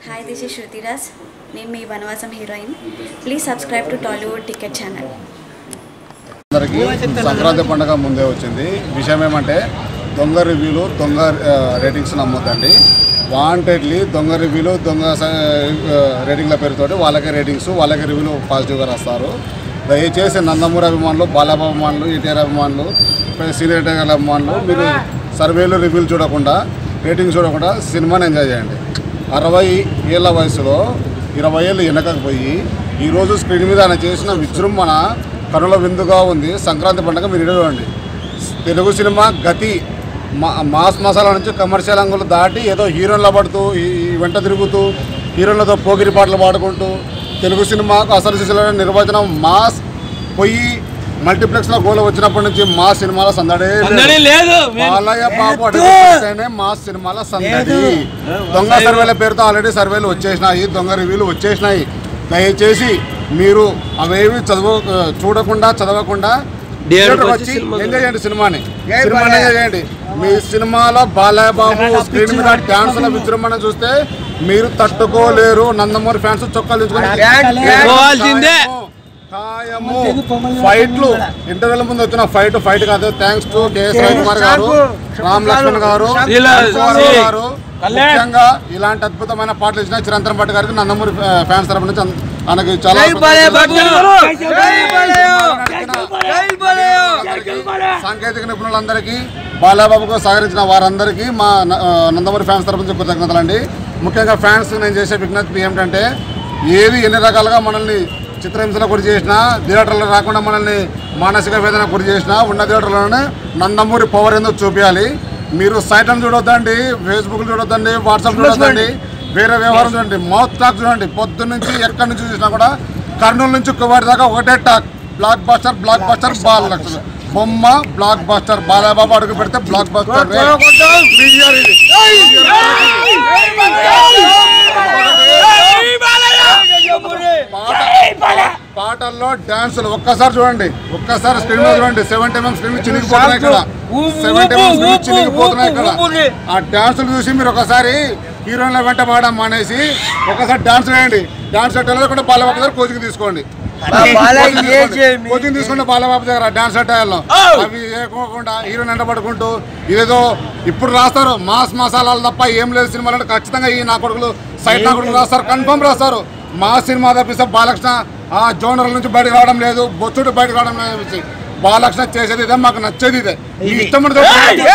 Hi this is శృతిరాజ్ నేను మీ Vanavasam heroine please subscribe to Tollywood ticket channel అందరికీ సంక్రాంతి పండుగ ముందే వచ్చింది విషయం ఏమంటే దొంగ రివ్యూలు దొంగ ఆ, రేటింగ్స్ నమ్మొద్దండి వాంటెడ్లీ దొంగ రివ్యూలు దొంగ స- ఆ, రేటింగ్ల పేరుతోటి వాళ్ళకే రేటింగ్స్ వాళ్ళకే రివ్యూలు పాజిటివ్గా రాస్తారు దయచేసి నందమూరి అభిమానులు బాలాబా అభిమానులు ఎన్టీఆర్ అభిమానులు సీనియర్ ఎన్టీఆర్ అభిమానులు మీరు సర్వేలు రివ్యూలు చూడకుండా రేటింగ్స్ చూడకుండా సినిమాని ఎంజాయ్ చేయండి అరవై ఏళ్ళ వయసులో ఇరవై ఏళ్ళు వెనకకపోయి ఈరోజు స్క్రీన్ మీద ఆయన చేసిన విజృంభణ కనుల విందుగా ఉంది సంక్రాంతి పండుగ మీరు చూడండి తెలుగు సినిమా గతి మా మాస్ మసాలా నుంచి కమర్షియల్ అంగులు దాటి ఏదో హీరోన్ల పడుతూ ఈ ఈ వెంట తిరుగుతూ హీరోలతో పోగిరి పాటలు పాడుకుంటూ తెలుగు సినిమాకు అసలు శిశుల నిర్వచనం మాస్ పొయ్యి మల్టీప్లెక్స్లో గోల వచ్చినప్పటి నుంచి మా సినిమాల సందడే లేదు. లేదు బాలయ్య బాబు అడుగుతేనే మా సినిమాల సందడి దొంగ సర్వేల పేరుతో ఆల్రెడీ సర్వేలు వచ్చేసినాయి దొంగ రివ్యూలు వచ్చేసినాయి దయచేసి మీరు అవేవి చదువు చూడకుండా చదవకుండా థియేటర్కి వచ్చి ఎంజాయ్ చేయండి సినిమాని సినిమాని ఎంజాయ్ చేయండి మీ సినిమాలో బాలయ్య బాబు స్క్రీన్ మీద డాన్సుల విజృంభణ చూస్తే మీరు తట్టుకోలేరు నందమూరి ఫ్యాన్స్ చొక్కాలు తెచ్చుకొని పోవాల్సిందే. ఖాయము ఫైట్లు ఇంటర్వ్యూల ముందు వచ్చిన ఫైట్ ఫైట్ కాదు థ్యాంక్స్ టు కేఎస్ రవికుమార్ గారు రామ్ లక్ష్మణ్ గారు ఇలా రఘువరరావు సి- గారు ముఖ్యంగా ఇలాంటి అద్భుతమైన పాటలు ఇచ్చిన చిరంతరం భట్ గారికి నందమూరి ఫ్యాన్స్ తరపు నుంచి అన్- ఆయనకి చాలా సాంకేతిక నిపుణులందరికీ బాలాబాబుకు సహకరించిన వారందరికీ మా న- ఆ, నందమూరి ఫ్యాన్స్ తరపు నుంచి కృతజ్ఞతలండి ముఖ్యంగా ఫ్యాన్స్ నేను చేసే విజ్ఞప్తి ఏమిటంటే ఏది ఎన్ని రకాలుగా మనల్ని చిత్రహింసలకు గురి చేసినా థియేటర్లో రాకుండా మనల్ని మానసిక వేదన గురి చేసినా ఉన్న థియేటర్లోనే నందమూరి పవర్ ఏందో చూపించాలి మీరు సైట్లను చూడొద్దండి ఫేస్బుక్ చూడొద్దండి వాట్సాప్ చూడొద్దండి వేరే వ్యవహారం చూడండి మౌత్ టాక్ చూడండి పొద్దు నుంచి ఎక్కడి నుంచి చూసినా కూడా కర్నూలు నుంచి కువాడి దాకా ఒకటే talk blockbuster blockbuster బాల్ లక్షలు బొమ్మ బ్లాక్ బస్టర్ బాలబాబు అడుగు పెడితే బ్లాక్ బస్టర్ క్లియర్ ఇది. పాట- పాటల్లో డాన్సులు ఒక్కసారి చూడండి ఒక్కసారి స్క్రీన్ మీద చూడండి సెవెంటీ ఎంఎం స్క్రీన్ చినిగిపోతున్నాయి ఇక్కడ సెవెంటీ ఎంఎం స్క్రీన్ చినిగిపోతున్నాయి ఇక్కడ ఆ డాన్సులు చూసి మీరు ఒకసారి హీరోయిన్ల వెంట పాడడం మానేసి ఒకసారి డాన్స్ వేయండి డాన్స్ వెళ్ళకుండా బాలబాబు దగ్గర కోచింగ్ తీసుకోండి కోచింగ్ తీసుకుంటే బాలబాబు దగ్గర డాన్స్ అట్టాయాలను అవి చేయకోకుండా హీరోయిన్ వెంట పడుకుంటూ ఇదేదో ఇప్పుడు రాస్తారు మాస్ మసాలాలు తప్ప ఏం లేదు సినిమాలు అంటే ఖచ్చితంగా ఈ నా కొడుకులు సైడ్ నా కొడుకులు రాస్తారు కన్ఫర్మ్ రాస్తారు మా సినిమా తప్పిస్తే బాలకృష్ణ ఆ జోనర్ల నుంచి బయటకు రావడం లేదు బొచ్చుడు బయటకు రావడం లేదు అనేసి. బాలకృష్ణ చేసేది ఇదే మాకు నచ్చేది ఇదే మీ ఇష్టం ఉన్నది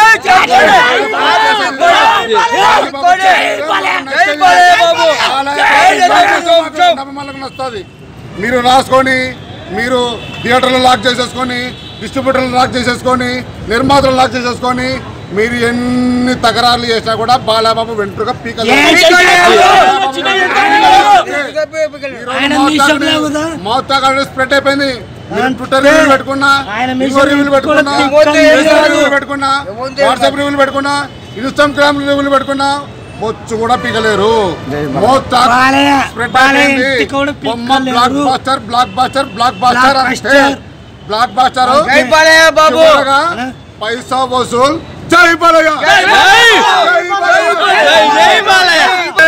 అభిమానులకు నచ్చుతుంది మీరు రాసుకొని మీరు థియేటర్లు లాక్ చేసేసుకొని డిస్ట్రిబ్యూటర్లు లాక్ చేసేసుకొని నిర్మాతలు లాక్ చేసేసుకొని మీరు ఎన్ని తగరాలు చేసినా కూడా బాలాబాబు వెంట్రుగా పీక మౌత్ స్ప్రెడ్ అయిపోయింది మీరు ట్విట్టర్ రివ్యూలు పెట్టుకున్నా ఇంకో రివ్యూలు పెట్టుకున్నా రివ్యూలు పెట్టుకున్నా వాట్సాప్ రివ్యూలు పెట్టుకున్నా ఇన్స్టాగ్రామ్ రివ్యూలు పెట్టుకున్నా బొచ్చు కూడా పీకలేరు మౌత్ స్ప్రెడ్ అయిపోయింది బొమ్మ blockbuster blockbuster blockbuster అంటే బ్లాక్ బాస్టర్ చివరగా పైసా వసూల్ జై బాలయ్య జై బాలయ్య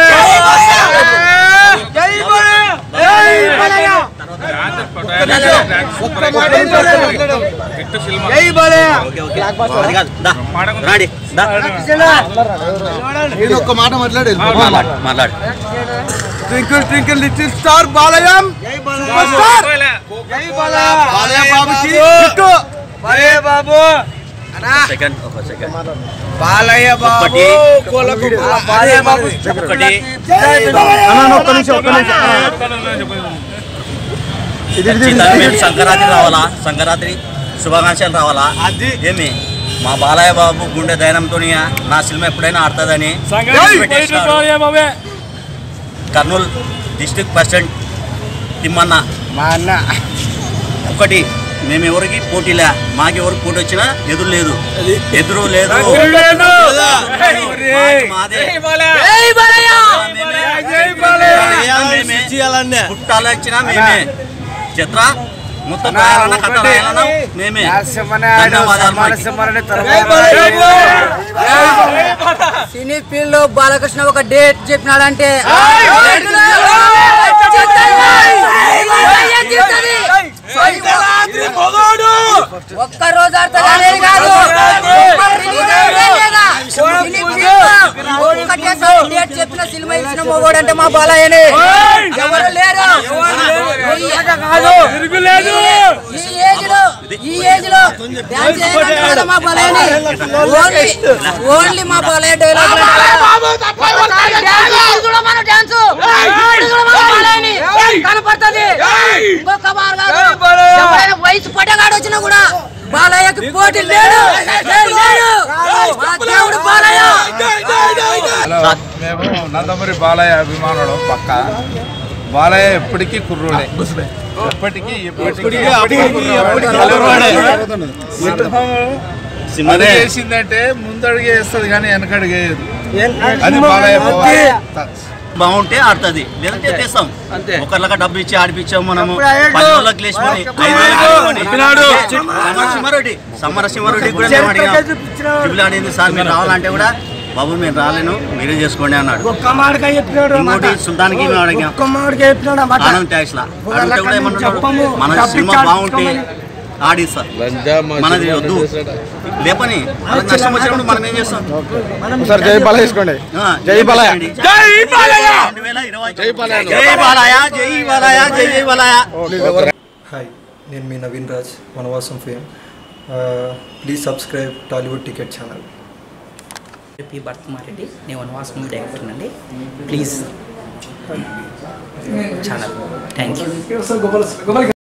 నేను ఒక్క మాట మాట్లాడి మాట్లాడు ట్వింకిల్ ట్వింకిల్ లిటిల్ స్టార్ బాలయం బాలయ్య బాబుకి హిట్టు. సెకండ్ ఒక సెకండ్ బాలయ్య బాబు ఒకటి. కోలకు కోల. బాలయ్య బాబు ఒకటి ఒక్క నిమిషం ఒక్క నిమిషం ఖచ్చితంగా మేము సంక్రాంతి రావాలా సంక్రాంతి శుభాకాంక్షలు రావాలా అది. ఏమి మా బాలయ్య బాబు గుండె దయనంతో నా సినిమా ఎప్పుడైనా ఆడుతుందని పెట్టేసినాడు. కర్నూలు డిస్ట్రిక్ట్ ప్రెసిడెంట్ తిమ్మన్న మా అన్న ఒకటి మేము ఎవరికి పోటీలే మాకెవరు పోటీ వచ్చినా ఎదురు లేదు ఎదురు లేదు మాది మాదే. మేమే. మేమే. పుట్టాలు వచ్చినా మేమే చిత్ర మొత్తం రాయాలన్నా కథ రాయాలన్నా మేమే ధన్యవాదాలు సినీ ఫీల్డ్ లో బాలకృష్ణ ఒక డేట్ చెప్పినాడంటే ఒక్క రోజు అర్థం కాలేదు కాదు రిలీజ్ అయ్యేదేగా. సినీ ఫీల్డ్ లో ఒక్కటేసారి డేట్ చెప్పిన సినిమా ఇచ్చిన మొగోడు అంటే మా బాలయ్యనే ఎవరు లేరు ఈ ఏజ్ లో ఈ ఏజ్ లో డాన్స్ చేయడానికి కదా మా బాలయ్యని ఓన్లీ ఓన్లీ మా బాలయ్య డైలాగ్ కనపడుతుంది ఇంకొక బార్ కాదు ఎవరైనా వయసు పడ్డగాడు వచ్చినా కూడా బాలయ్యకి పోటీ లేడు లేడు మా దేవుడు బాలయ్య మేము నందమూరి బాలయ్య అభిమానులు పక్క బాలయ్య ఎప్పటికీ కుర్రోడే ఎప్పటికీ ఎప్పటికీ అది చేసిందంటే ముందడుగు వేస్తుంది కానీ వెనకడుగు వేయదు అది బాలయ్య పవర్. బాగుంటే ఆడుతుంది లేదంటే తెస్తాం ఒకళ్ళకి డబ్బు ఇచ్చి ఆడిపించాం మనము పది రోజులకు లేచిపోయి ఐదు వేలకు సమరసింహారెడ్డి సమరసింహారెడ్డి కూడా మేము అడిగాం ట్రిపుల్ ఆడింది సార్ మీరు రావాలంటే కూడా బాబు మేము రాలేను మీరే చేసుకోండి అన్నాడు ఇంకోటి సుల్తాన్కి మేము అడిగాం ఆనంద్ ట్యాక్స్ లా అడిగితే కూడా ఏమన్నాడు మన సినిమా బాగుంటే ఆడిస్తా మనది వద్దు లేపని మనకు నష్టం వచ్చినప్పుడు మనం ఏం చేస్తాం సార్ జై బాలయ్య తీసుకోండి ఆ, జై బాలయ్య. జై బాలయ్య రెండు వేల ఇరవై జై బాలయ్య జై బాలయ్య జై బాలయ్య జై జై బాలయ్య హాయ్ నేను మీ Naveen Raj Vanavasam fame please subscribe Tollywood ticket channel P Bharath Kumar Reddy నేను వనవాసం డైరెక్టర్ అండి ప్లీజ్ ఛానల్ థ్యాంక్ యూ